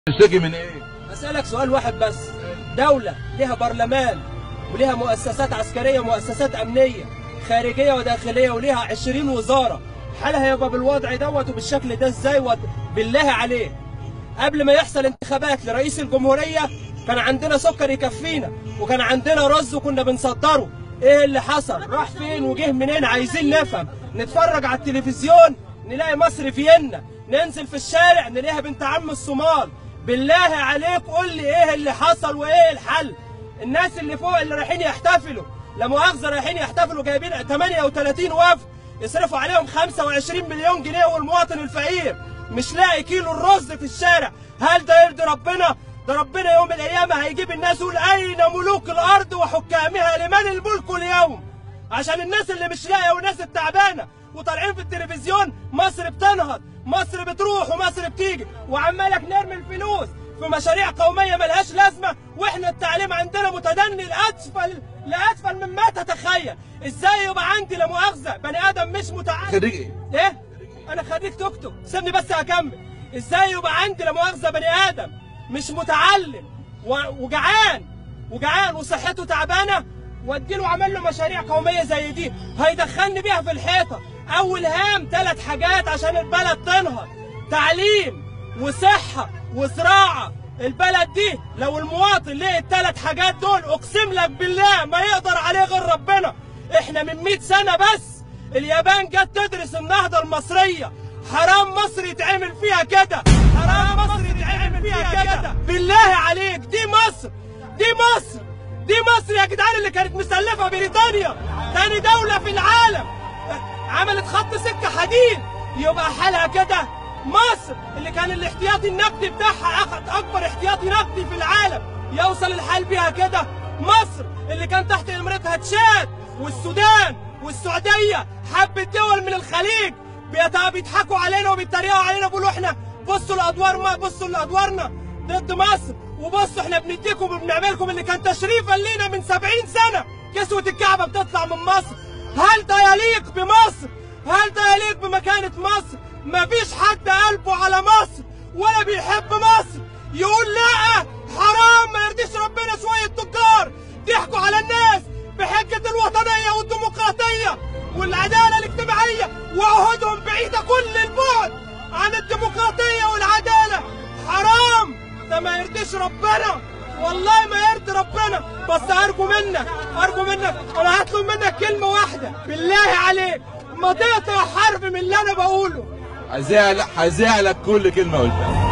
تشتكي من ايه؟ أسألك سؤال واحد بس دولة لها برلمان ولها مؤسسات عسكرية ومؤسسات أمنية خارجية وداخلية ولها 20 وزارة حالها يبقى بالوضع دوت وبالشكل ده ازاي ود- بالله عليه قبل ما يحصل انتخابات لرئيس الجمهورية كان عندنا سكر يكفينا وكان عندنا رز وكنا بنصدره ايه اللي حصل راح فين وجه منين عايزين نفهم نتفرج على التلفزيون نلاقي مصر فيينا ننزل في الشارع نلاقيها بنت عم الصومال بالله عليك قول لي ايه اللي حصل وايه الحل الناس اللي فوق اللي رايحين يحتفلوا لا مؤاخذه رايحين يحتفلوا جايبين 38 وفد يصرفوا عليهم 25 مليون جنيه والمواطن الفقير مش لاقي كيلو الرز في الشارع هل ده يرضي ربنا ده ربنا يوم القيامه هيجيب الناس يقول اين ملوك الارض وحكامها لمن الملك اليوم عشان الناس اللي مش لاقيه والناس التعبانه وطالعين في التلفزيون مصر بتنهض مصر بتروح ومصر بتيجي وعمالك نرمي الفلوس في مشاريع قوميه ملهاش لازمه واحنا التعليم عندنا متدني لاسفل لاسفل مما تتخيل ازاي يبقى عندي لا مؤاخذه بني ادم مش متعلم خريج ايه؟ ايه انا خريج توك توك سيبني بس اكمل ازاي يبقى عندي لا مؤاخذه بني ادم مش متعلم و- وجعان وجعان وصحته تعبانه واديله عمل له مشاريع قوميه زي دي هيدخلني بيها في الحيطه اول هام ثلاث حاجات عشان البلد تنهض تعليم وصحه وزراعه البلد دي لو المواطن لقي الثلاث حاجات دول اقسم لك بالله ما يقدر عليه غير ربنا احنا من 100 سنه بس اليابان جت تدرس النهضه المصريه حرام مصر يتعمل فيها كده حرام مصر يتعمل فيها كده بالله عليك دي مصر دي مصر دي مصر يا جدعان اللي كانت مسلفه بريطانيا تاني دوله في العالم عملت خط سكه حديد يبقى حالها كده مصر اللي كان الاحتياطي النقدي بتاعها اخد اكبر احتياطي نقدي في العالم يوصل الحال بيها كده مصر اللي كان تحت امرتها تشاد والسودان والسعوديه حبه دول من الخليج بيت- بيضحكوا علينا وبيتريقوا علينا بيقولوا احنا بصوا لادوار ما بصوا لادوارنا ضد مصر وبصوا احنا بنديكم وبنعملكم اللي كان تشريفا لينا من 70 سنه كسوه الكعبه بتطلع من مصر هل ده يليق بمصر هل ده يليق بمكانه مصر مفيش حد قلبه على مصر ولا بيحب مصر يقول لا حرام ما يرضيش ربنا شويه تجار ضحكوا على الناس بحجه الوطنيه والديمقراطيه والعداله الاجتماعيه وعهودهم بعيده كل البعد عن الديمقراطيه والعداله حرام ده ما يرضيش ربنا والله ما يرضي ربنا بس ارجو منك ارجو منك انا هطلب منك كلمه واحده بالله عليك ما تقطع حرف من اللي انا بقوله هزعلك هزعلك كل كلمه قلتها